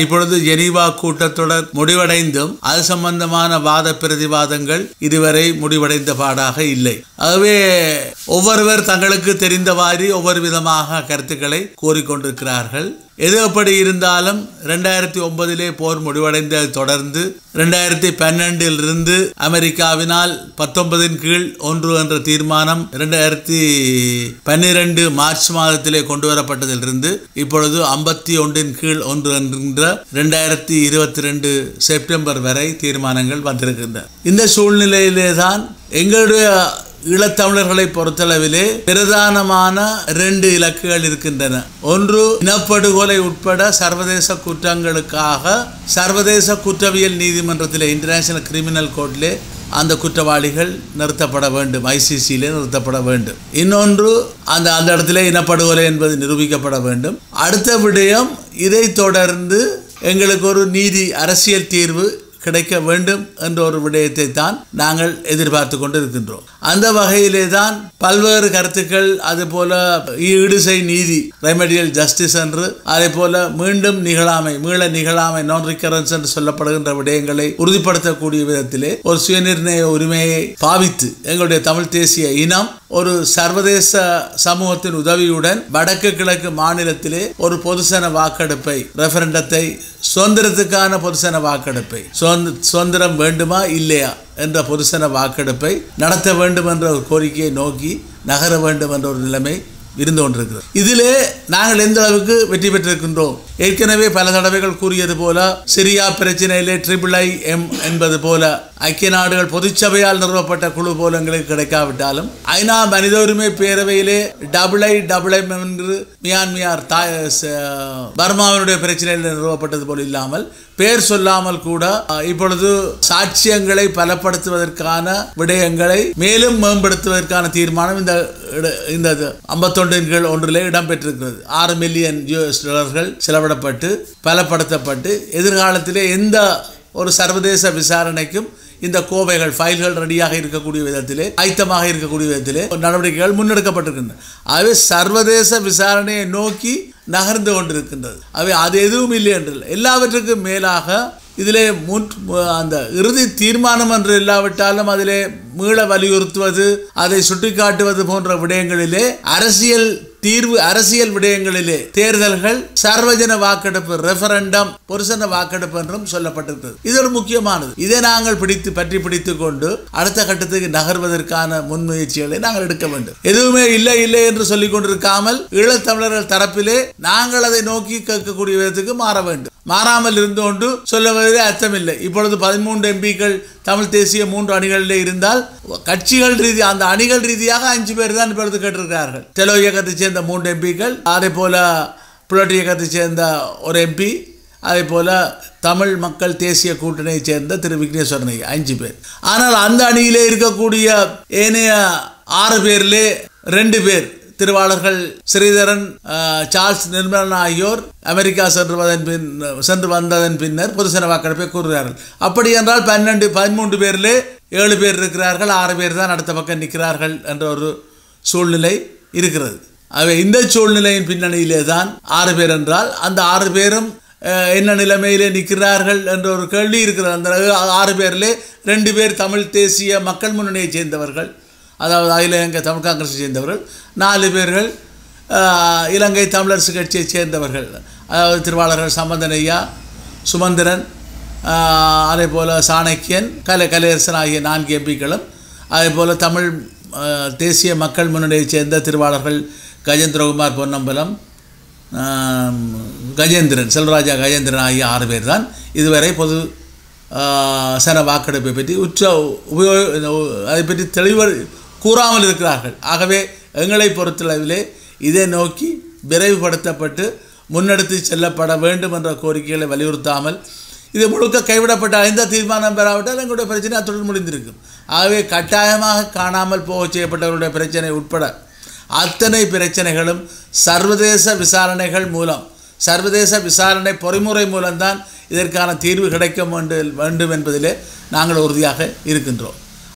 இப்பொழுது ஜெனீவா கூட்டத்தொடர் முடிவடைந்தும் அது சம்பந்தமான வாத பிரதிவாதங்கள் இதுவரை முடிவடைந்த பாடாக இல்லை ஆகவே ஒவ்வொருவர் தங்களுக்கு தெரிந்தவாறு ஒவ்வொரு விதமாக கருத்துக்களை கூறிக்கொண்டிருக்கிறார்கள் எது எப்படி இருந்தாலும் ரெண்டாயிரத்தி ஒன்பதிலே போர் முடிவடைந்ததை தொடர்ந்து ரெண்டாயிரத்தி பன்னெண்டில் இருந்து அமெரிக்காவினால் பத்தொன்பதின் கீழ் ஒன்று என்ற தீர்மானம் ரெண்டாயிரத்தி பன்னிரண்டு மார்ச் மாதத்திலே கொண்டு வரப்பட்டதிலிருந்து இப்பொழுது ஐம்பத்தி ஒன்றின் கீழ் ஒன்று என்கின்ற ரெண்டாயிரத்தி இருபத்தி ரெண்டு செப்டம்பர் வரை தீர்மானங்கள் வந்திருக்கின்றன இந்த சூழ்நிலையிலே தான் எங்களுடைய ஈழத்தமிழர்களை பொறுத்தளவிலே பிரதானமான ரெண்டு இலக்குகள் இருக்கின்றன ஒன்று இனப்படுகொலை உட்பட சர்வதேச குற்றங்களுக்காக சர்வதேச குற்றவியல் நீதிமன்றத்திலே இன்டர்நேஷனல் கிரிமினல் கோர்ட்டிலே அந்த குற்றவாளிகள் நிறுத்தப்பட வேண்டும் ஐசிசியிலே நிறுத்தப்பட வேண்டும் இன்னொன்று அந்த அந்த இடத்துல இனப்படுகொலை என்பது நிரூபிக்கப்பட வேண்டும் அடுத்த விடயம் இதை தொடர்ந்து எங்களுக்கு ஒரு நீதி அரசியல் தீர்வு கிடைக்க வேண்டும் என்ற ஒரு விடயத்தை தான் நாங்கள் எதிர்பார்த்து கொண்டு இருக்கின்றோம் அந்த வகையிலே தான் பல்வேறு கருத்துக்கள் அதுபோல ஈடுசை நீதி ரெமடியல் ஜஸ்டிஸ் என்று அதே போல மீண்டும் நிகழாமை மீள நிகழாமை நான் ரிகரன்ஸ் என்று சொல்லப்படுகின்ற விடயங்களை உறுதிப்படுத்தக்கூடிய விதத்திலே ஒரு சுயநிர்ணய உரிமையை பாவித்து எங்களுடைய தமிழ் தேசிய இனம் ஒரு சர்வதேச சமூகத்தின் உதவியுடன் வடக்கு கிழக்கு மாநிலத்திலே ஒரு பொதுசன வாக்கெடுப்பை ரெஃபரண்டத்தை சுதந்திரத்துக்கான பொதுசன வாக்கெடுப்பை சுதந்திர சுதந்திரம் வேண்டுமா இல்லையா என்ற பொதுசன வாக்கெடுப்பை நடத்த வேண்டும் என்ற ஒரு கோரிக்கையை நோக்கி நகர வேண்டும் என்ற ஒரு நிலைமை இருந்து கொண்டிருக்கிறது இதிலே நாங்கள் எந்த அளவுக்கு வெற்றி பெற்றிருக்கின்றோம் ஏற்கனவே பல தடவைகள் கூறியது போல சிரியா பிரச்சனையிலே ட்ரிபிள் ஐ எம் என்பது போல ஐக்கிய நாடுகள் பொதுச்சபையால் நிறுவப்பட்ட குழு போல எங்களுக்கு கிடைக்காவிட்டாலும் ஐநா மனித உரிமை பேரவையிலே டபுள் ஐ டபுள் எம் என்று மியான்மியார் தாய் ச- பர்மாவினுடைய பிரச்சனையில் நிறுவப்பட்டது போல இல்லாமல் பேர் சொல்லாமல் கூட அஹ், இப்பொழுது சாட்சியங்களை பலப்படுத்துவதற்கான விடயங்களை மேலும் மேம்படுத்துவதற்கான தீர்மானம் இந்த இட- இந்த ஐம்பத்தொன்றின் கீழ் ஒன்றிலே இடம்பெற்றிருக்கிறது ஆறு மில்லியன் யூஎஸ் டாலர்கள் செலவிடப்பட்டு பலப்படுத்தப்பட்டு எதிர்காலத்திலே எந்த ஒரு சர்வதேச விசாரணைக்கும் இந்த கோவைகள் ஃபைல்கள் ரெடியாக இருக்கக்கூடிய விதத்திலே ஆயத்தமாக இருக்கக்கூடிய விதத்திலே நடவடிக்கைகள் முன்னெடுக்கப்பட்டிருக்கின்றன அவை சர்வதேச விசாரணையை நோக்கி நகர்ந்து கொண்டிருக்கின்றது அவை அது எதுவும் இல்லை என்று இல்லை. எல்லாவற்றுக்கும் மேலாக இதிலே முன் அந்த இறுதி தீர்மானம் என்று இல்லாவிட்டாலும் அதிலே மீள வலியுறுத்துவது அதை சுட்டிக்காட்டுவது போன்ற விடயங்களிலே அரசியல் தீர்வு அரசியல் விடயங்களிலே தேர்தல்கள் சர்வஜன வாக்கெடுப்பு ரெஃபரண்டம் பொருசன வாக்கெடுப்பு என்றும் சொல்லப்பட்டிருக்கிறது இது ஒரு முக்கியமானது இதை நாங்கள் பிடித்து பற்றி பிடித்துக் கொண்டு அடுத்த கட்டத்துக்கு நகர்வதற்கான முன்முயற்சிகளை நாங்கள் எடுக்க வேண்டும் எதுவுமே இல்லை இல்லை என்று சொல்லிக் கொண்டிருக்காமல் ஈழத்தமிழர்கள் தரப்பிலே நாங்கள் அதை நோக்கி கேட்கக்கூடிய விதத்துக்கு மாற வேண்டும் மாறாமல் இருந்து கொண்டு சொல்லுவதிலே அர்த்தமில்லை இப்பொழுது பதிமூன்று எம்பிக்கள் தமிழ் தேசிய மூன்று அணிகளிலே இருந்தால் கட்சிகள் ரீதி அந்த அணிகள் ரீதியாக அஞ்சு பேர் தான் இப்பொழுது கேட்டிருக்கிறார்கள் தெலோ இயக்கத்தைச் சேர்ந்த மூன்று எம்பிக்கள் அதே போல புலட் இயக்கத்தைச் சேர்ந்த ஒரு எம்பி அதே போல தமிழ் மக்கள் தேசிய கூட்டணியைச் சேர்ந்த திரு விக்னேஸ்வரன் ஐயா, அஞ்சு பேர் ஆனால் அந்த அணியிலே இருக்கக்கூடிய ஏனைய ஆறு பேரிலே ரெண்டு பேர் திருவாளர்கள் ஸ்ரீதரன் அஹ், சார்ல்ஸ் நிர்மலன் ஆகியோர் அமெரிக்கா சென்று வந்ததன் பின் சென்று வந்ததன் பின்னர் பொதுசன வாக்கெடுப்பை கூறுகிறார்கள் அப்படி என்றால் பன்னெண்டு பதிமூன்று பேரிலே ஏழு பேர் இருக்கிறார்கள் ஆறு பேர் தான் அடுத்த பக்கம் நிற்கிறார்கள் என்ற ஒரு சூழ்நிலை இருக்கிறது அவை இந்த சூழ்நிலையின் பின்னணியிலே தான் ஆறு பேர் என்றால் அந்த ஆறு பேரும் அஹ், என்ன நிலைமையிலே நிற்கிறார்கள் என்ற ஒரு கேள்வி இருக்கிறது அந்த ஆறு பேரிலே ரெண்டு பேர் தமிழ் தேசிய மக்கள் முன்னணியைச் சேர்ந்தவர்கள் அதாவது அகில இலங்கை தமிழ் காங்கிரஸை சேர்ந்தவர்கள் நாலு பேர்கள் ஆஹ், இலங்கை தமிழரசு கட்சியைச் சேர்ந்தவர்கள் அதாவது திருவாளர்கள் சம்பந்தன் ஐயா சுமந்திரன் ஆஹ், அதே போல் சாணக்கியன் கலை கலையரசன் ஆகிய நான்கு எம்பிக்களும் அதே போல் தமிழ் ஆஹ், தேசிய மக்கள் முன்னணியைச் சேர்ந்த திருவாளர்கள் கஜேந்திரகுமார் பொன்னம்பலம் ஆம், கஜேந்திரன் செல்வராஜா கஜேந்திரன் ஆகிய ஆறு பேர் தான் இதுவரை பொது ஆ, சன வாக்கெடுப்பை பற்றி உற்ற உபயோக அதை பற்றி தெளிவு கூறாமல் இருக்கிறார்கள் ஆகவே எங்களை பொறுத்தளவிலே இதை நோக்கி விரைவுபடுத்தப்பட்டு முன்னெடுத்து செல்லப்பட வேண்டும் என்ற கோரிக்கைகளை வலியுறுத்தாமல் இது முழுக்க கைவிடப்பட்ட எந்த தீர்மானம் பெறாவிட்டால் எங்களுடைய பிரச்சனை அத்துடன் முடிந்திருக்கும் ஆகவே கட்டாயமாக காணாமல் போக செய்யப்பட்டவருடைய பிரச்சனை உட்பட அத்தனை பிரச்சனைகளும் சர்வதேச விசாரணைகள் மூலம் சர்வதேச விசாரணை பொறிமுறை மூலம்தான் இதற்கான தீர்வு கிடைக்க வேண்டும் வேண்டும் என்பதிலே நாங்கள் உறுதியாக இருக்கின்றோம்